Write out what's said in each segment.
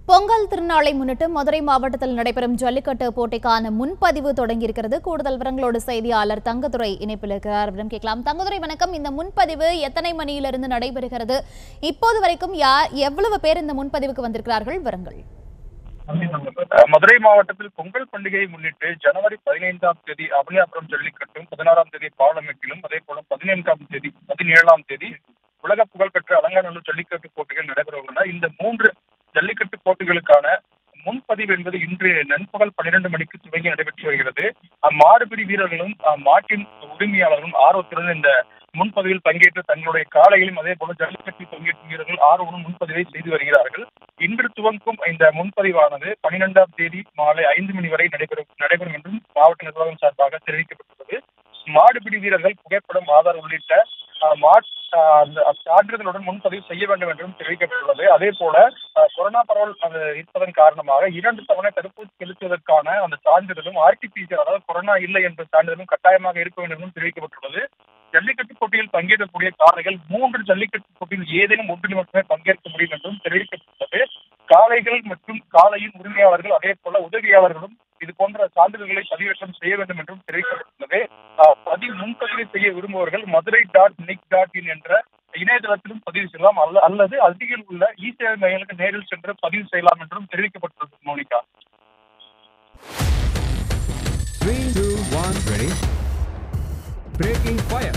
பொங்கல் திருநாளை முன்னிட்டு மதுரை மாவட்டத்தில் நடைபெறும் ஜல்லிக்கட்டு போட்டிக்கான முன்பதிவு தொடங்கியிருக்கிறது கூடுதல் விவரங்களோடு செய்தியாளர் தங்கதுரை இணைப்பில் இருக்கிறார் அவரிடம் கேட்கலாம் தங்கதுரை வணக்கம் இந்த முன்பதிவு எத்தனை மணியிலிருந்து நடைபெறுகிறது இப்போது வரைக்கும் யார் எவ்வளவு பேர் இந்த முன்பதிவுக்கு வந்திருக்கிறார்கள் விவரங்கள் அஹ் மதுரை மாவட்டத்தில் பொங்கல் பண்டிகையை முன்னிட்டு ஜனவரி பதினைந்தாம் தேதி அவனியாபுரம் ஜல்லிக்கட்டும் பதினாறாம் தேதி பாலமேட்டிலும் அதே போல பதினைந்தாம் தேதி பதினேழாம் தேதி உலக புகழ்பெற்ற அலங்காநல்லூர் ஜல்லிக்கட்டு போட்டிகள் நடைபெற உள்ளன இந்த மூன்று ஜல்லிக்கட்டு போட்டிகளுக்கான முன்பதிவு என்பது இன்று நண்பகல் பன்னிரண்டு மணிக்கு துவங்கி நடைபெற்று வருகிறது அம்மாடுபிடி வீரர்களும் அம்மாட்டின் உரிமையாளர்களும் ஆர்வத்துடன் இந்த முன்பதிவில் பங்கேற்று தங்களுடைய காலையிலும் அதே போல ஜல்லிக்கட்டில் பங்கேற்கும் வீரர்கள் ஆர்வமுடன் முன்பதிவை செய்து வருகிறார்கள் இன்று துவங்கும் இந்த முன்பதிவானது பனிரெண்டாம் தேதி மாலை ஐந்து மணி வரை நடைபெறும் நடைபெறும் என்றும் மாவட்ட நிர்வாகம் சார்பாக தெரிவிக்கப்பட்டுள்ளது மாடுபிடி வீரர்கள் புகைப்படம் ஆதார் உள்ளிட்ட அஹ், மாட் அஹ், அந்த சான்றிதழுடன் முன்பதிவு செய்ய வேண்டும் என்றும் தெரிவிக்கப்பட்டுள்ளது அதே போல அஹ், கொரோனா பரவல் அது இருப்பதன் காரணமாக இரண்டு தவணை தடுப்பூசி செலுத்துவதற்கான அந்த சான்றிதழும் ஆர்டிபிசிஆர் அதாவது கொரோனா இல்லை என்ற சான்றிதழும் கட்டாயமாக இருக்க வேண்டும் என்றும் தெரிவிக்கப்பட்டுள்ளது ஜல்லிக்கட்டு போட்டியில் பங்கேற்கக்கூடிய காளைகள் மூன்று ஜல்லிக்கட்டு போட்டியில் ஏதேனும் ஒன்றில் மட்டுமே பங்கேற்க முடியும் என்றும் தெரிவிக்கப்பட்டுள்ளது காளைகள் மற்றும் காளையின் உரிமையாளர்கள் அதே போல உதவியாளர்களும் இது போன்ற சான்றிதழ்களை பதிவேற்றம் செய்ய வேண்டும் என்றும் தெரிவிக்கப்பட்டுள்ளது ஆஹ் பதிவு முன்பதிவு செய்ய விரும்புபவர்கள் Madurai dot NIC dot in என்ற இணையதளத்திலும் பதிவு செய்யலாம் அல்ல அல்லது அருகில் உள்ள இ சேவை மையங்களுக்கு நேரில் சென்று பதிவு செய்யலாம் என்றும் தெரிவிக்கப்பட்டுள்ளது Monika Three, two, one, ready. Breaking fire.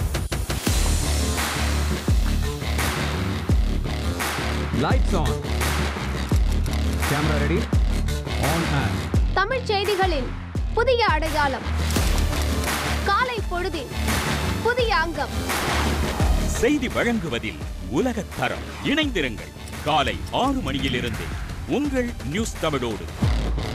Lights on. Camera ready. On and. தமிழ்ச் செய்திகளில் புதிய அடையாளம் காலை பொழுதில் புதிய அங்கம் செய்தி வழங்குவதில் உலகத் தரம் இணைந்திருங்கள் காலை ஆறு மணியிலிருந்து உங்கள் நியூஸ் தமிழோடு